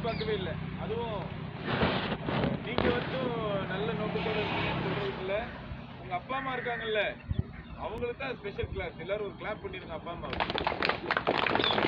எதிர்பார்க்கவே இல்லை அதுவும் நீங்க வந்து நல்ல நோக்கத்தோட இருக்கீங்கன்னு சொல்றது இல்ல உங்க அப்பா அம்மா இருக்காங்கல்ல அவங்களுக்கு தான் ஸ்பெஷல் கிளாஸ் எல்லாரும் ஒரு கிளாப் பண்ணிருங்க அப்பா அம்மாவுக்கு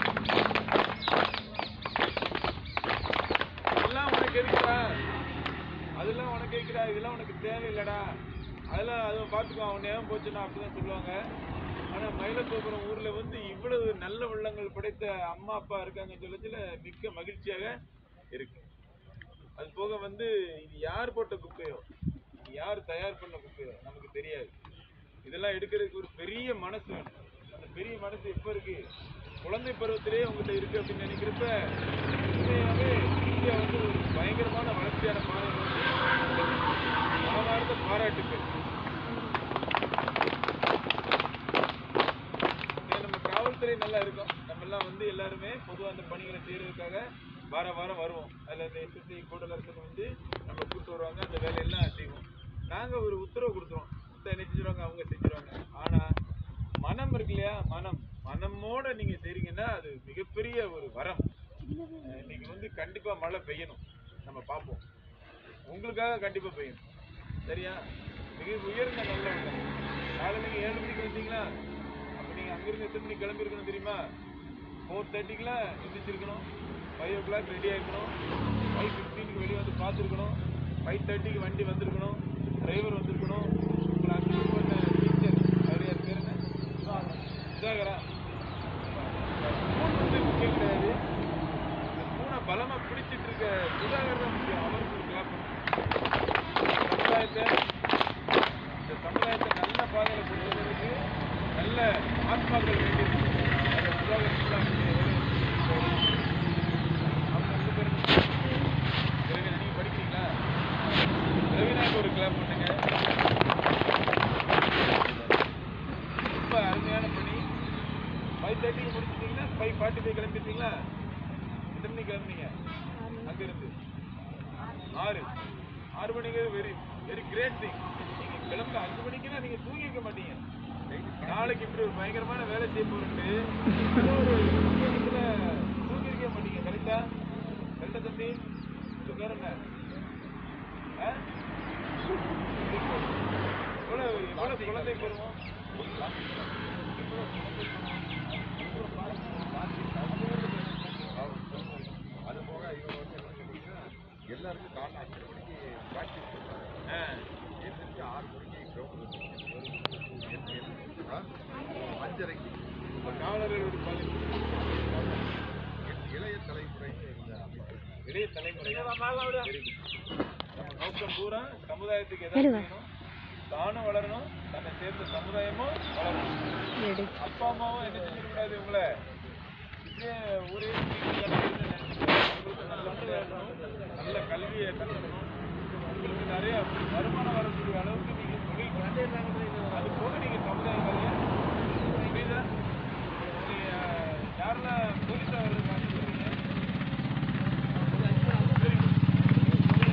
அதெல்லாம் உனக்கு எதுக்குடா அதெல்லாம் உனக்கு எதுக்குடா இதெல்லாம் உனக்கு தேவையில்லடா அதெல்லாம் அதை பார்த்துக்கோ அவன் நேரம் போச்சுன்னா அப்படிதான் சொல்லுவாங்க ஆனா மயிலத்தோபுரம் ஊர்ல வந்து இவ்வளவு நல்ல உள்ளங்கள் படைத்த அம்மா அப்பா இருக்காங்கன்னு சொல்லச்சுல மிக்க மகிழ்ச்சியாக இருக்கு அது போக வந்து இது யார் போட்ட குப்பையோ இது யார் தயார் பண்ண குப்பையோ நமக்கு தெரியாது இதெல்லாம் எடுக்கிறதுக்கு ஒரு பெரிய மனசு வேணும் அந்த பெரிய மனசு எப்ப இருக்கு குழந்தை பருவத்திலே உங்ககிட்ட இருக்கு அப்படின்னு நினைக்கிறப்ப உண்மையாவே இந்தியா வந்து ஒரு பயங்கரமான வளர்ச்சியான பாதை நோக்கி மனமார்ந்த பாராட்டுக்கள் ஏன் நம்ம காவல்துறை நல்லா இருக்கும் நம்ம எல்லாம் வந்து எல்லாருமே பொதுவா அந்த பணிகளை செய்யறதுக்காக வார வாரம் வருவோம் அதுல இந்த எஸ்எஸ்ஐ கூடலரசன் வந்து நம்ம கூட்டு வருவாங்க அந்த வேலையெல்லாம் செய்வோம் நாங்க ஒரு உத்தரவு கொடுத்துருவோம் இதை என்ன செஞ்சிருவாங்க அவங்க செஞ்சிருவாங்க ஆனா மனம் இருக்கு இல்லையா மனம் மனமோட நீங்க செய்றீங்கன்னா அது மிகப்பெரிய ஒரு வரம் அஹ் இன்னைக்கு வந்து கண்டிப்பா மழை பெய்யணும் நம்ம பார்ப்போம் உங்களுக்காக கண்டிப்பா பெய்யணும் சரியா மிக உயர்ந்த நல்ல உள்ளம் காலையில நீங்க ஏழு மணிக்கு வந்தீங்களா அப்ப நீங்க அங்கிருந்து எத்தனை மணிக்கு கிளம்பி இருக்கணும் தெரியுமா ஃபோர் தேர்ட்டிக்கெலாம் எந்திரிச்சிருக்கணும் ஃபைவ் ஓ கிளாக் ரெடி ஆகிருக்கணும் ஃபைவ் ஃபிஃப்டீனுக்கு வெளியே வந்து பார்த்துருக்கணும் ஃபைவ் தேர்ட்டிக்கு வண்டி வந்திருக்கணும் டிரைவர் வந்திருக்கணும் உங்களை அசிஸ்ட் பண்ண டீச்சர் அவர் யார் பேர் என்ன சுதாகரா ஸ்பூன் வந்து முக்கியம் கிடையாது இந்த ஸ்பூனை பலமா பிடிச்சிட்டு இருக்க சுதாகர் தான் முக்கியம் அவருக்கு ஒரு கிளாப் சமுதாயத்தை இந்த சமுதாயத்தை நல்ல பாதையில கொண்டு வருவதற்கு நல்ல ஆத்மாக்கள் வேண்டியிருக்கு அதை சுதாகர் சுதாகர் அவங்க ரெண்டு பேரும் ரவினா நீங்க படிக்கிறீங்களா ரவினாக்கு ஒரு கிளாப் பண்ணுங்க ரொம்ப அருமையான பணி ஃபைவ் தேர்ட்டிக்கு முடிச்சிட்டீங்கன்னா ஃபைவ் ஃபார்ட்டி ஃபைவ் கிளம்பிட்டீங்களா எத்தனை மணிக்கு கிளம்புனீங்க அங்கிருந்து ஆறு ஆறு மணிக்கு வெரி வெரி கிரேட் திங் நீங்க கிளம்ப அஞ்சு மணிக்குன்னா நீங்க தூங்கி இருக்க மாட்டீங்க நாளைக்கு இப்படி ஒரு பயங்கரமான வேலை செய்ய போறேன்ட்டு ஏதோ ஒரு விஷயத்துல தூங்கி இருக்க மாட்டீங்க கரெக்டா கரெக்டா தம்பி சொல்லுங்க எவ்வளவு எவ்வளவு குழந்தை பருவம் அது போக இவங்க வந்து என்ன சொன்னீங்கன்னா, எல்லாருக்கும் காலைல அஞ்சரை மணிக்கு ப்ராக்டிஸ் பண்ணுறாங்க ஆ, எந்திரிச்சு ஆறு மணிக்கு கிரவுண்ட் அஞ்சரைக்கு இப்ப காவலர்களோட பணி இளைய தலைமுறை இந்த அமைப்பு இளைய தலைமுறை Very good. நம்ம நோக்கம் பூரா சமுதாயத்துக்கு எதாவது செய்யணும் தானும் வளரணும் தன்னை சேர்ந்த சமுதாயமும் வளரணும் அப்பா அம்மாவும் என்ன செஞ்சிடக்கூடாது உங்களை இப்படியே ஊரே சுத்திட்டு கிடக்குதுன்னு நினைச்சுட்டு உங்களுக்கு நல்ல விளையாடணும் நல்ல கல்வியை கற்றுக்கணும் உங்களுக்கு நிறைய வருமானம் வரக்கூடிய அளவுக்கு நீங்க தொழில் பண்ணணும். அது போக நீங்க சமுதாய வேலையை புரியுதா நீங்க யாரெல்லாம் போலீஸா வர்றதுக்கு சொல்றீங்க Very good.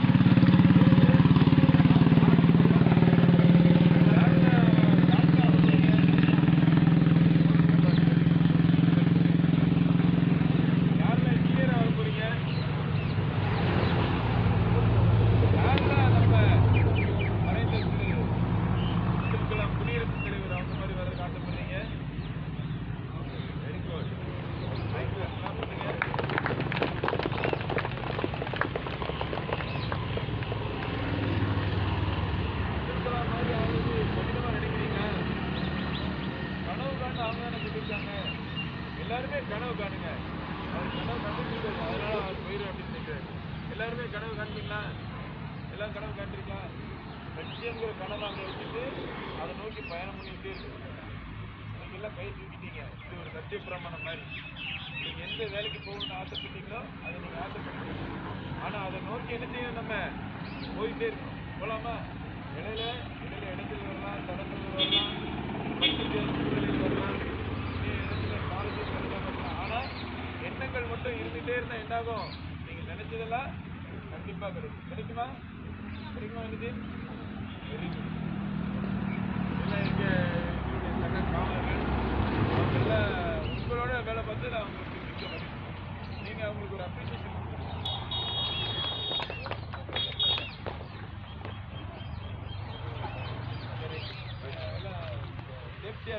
யாரெல்லாம் engineer ஆக போறீங்க? யாரெல்லாம் நம்ம மறைந்த திரு அப்துல் கலாம் குடியரசுத் தலைவர் அவங்க மாதிரி வர்றதுக்கு ஆசைப்படுறீங்க? Very good. Right, clap பண்ணுங்க. அப்துல் கலாம் மாதிரி ஆகுறது கடினமா நினைக்கிறீங்களா? கனவு காண்டு அவங்க தானே சொல்லியிருக்காங்க எல்லாருமே கனவு காணுங்க அவர் கனவு கண்டுபிடிக்காது அதனால அவர் போயிடும் அப்படின்னு நினைக்கிறாரு எல்லாருமே கனவு காண்பீங்களா எல்லாம் கனவு காண்றீங்களா லட்சியங்கிற கனவை அங்கே வச்சுட்டு அதை நோக்கி பயணம் பண்ணிக்கிட்டே இருக்கு நீங்க எல்லாம் கை தூக்கிட்டீங்க இது ஒரு சத்திய பிரமாணம் மாதிரி நீங்க எந்த வேலைக்கு போகணும்னு ஆசைப்பட்டீங்களோ அதை நீங்க ஆசைப்பட்டீங்க ஆனா அதை நோக்கி என்ன செய்யணும் நம்ம போயிட்டே இருக்கணும் போலாமா இடையில இடையில இடத்துல வரலாம் தடங்கள் வரலாம் பத்திரிகை சூழ்நிலையில் வரலாம் இதே இடத்துல காலேஜ் வரலாம் வரலாம் ஆனா எண்ணங்கள் மட்டும் இருந்துட்டே இருந்தா என்னாகும் நீங்க நினைச்சதெல்லாம் கண்டிப்பா கிடைக்கும் கிடைக்குமா கிடைக்குமா வந்துச்சு வெரி குட் எல்லாம் எங்க எங்களுடைய சக காவலர்கள் அவங்கெல்லாம் உங்களோட வேலை பார்த்து நான் அவங்களுக்கு மிக்க மகிழ்ச்சி நீங்க அவங்களுக்கு ஒரு அப்ரிசியேஷன் கொடுக்கணும்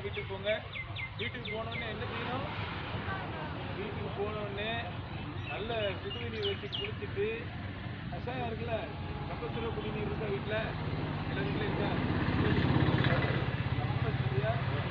வீட்டுக்கு போங்க வீட்டுக்கு போனோடனே என்ன செய்யணும் வீட்டுக்கு போனோடனே நல்ல சுடுதண்ணி வச்சு குளிச்சுட்டு கஷாயம் இருக்குல்ல கம்பல்சரியாக குடிநீர் இருக்கா வீட்டில் எல்லா வீட்லையும் இருக்கா கம்பல்சரியாக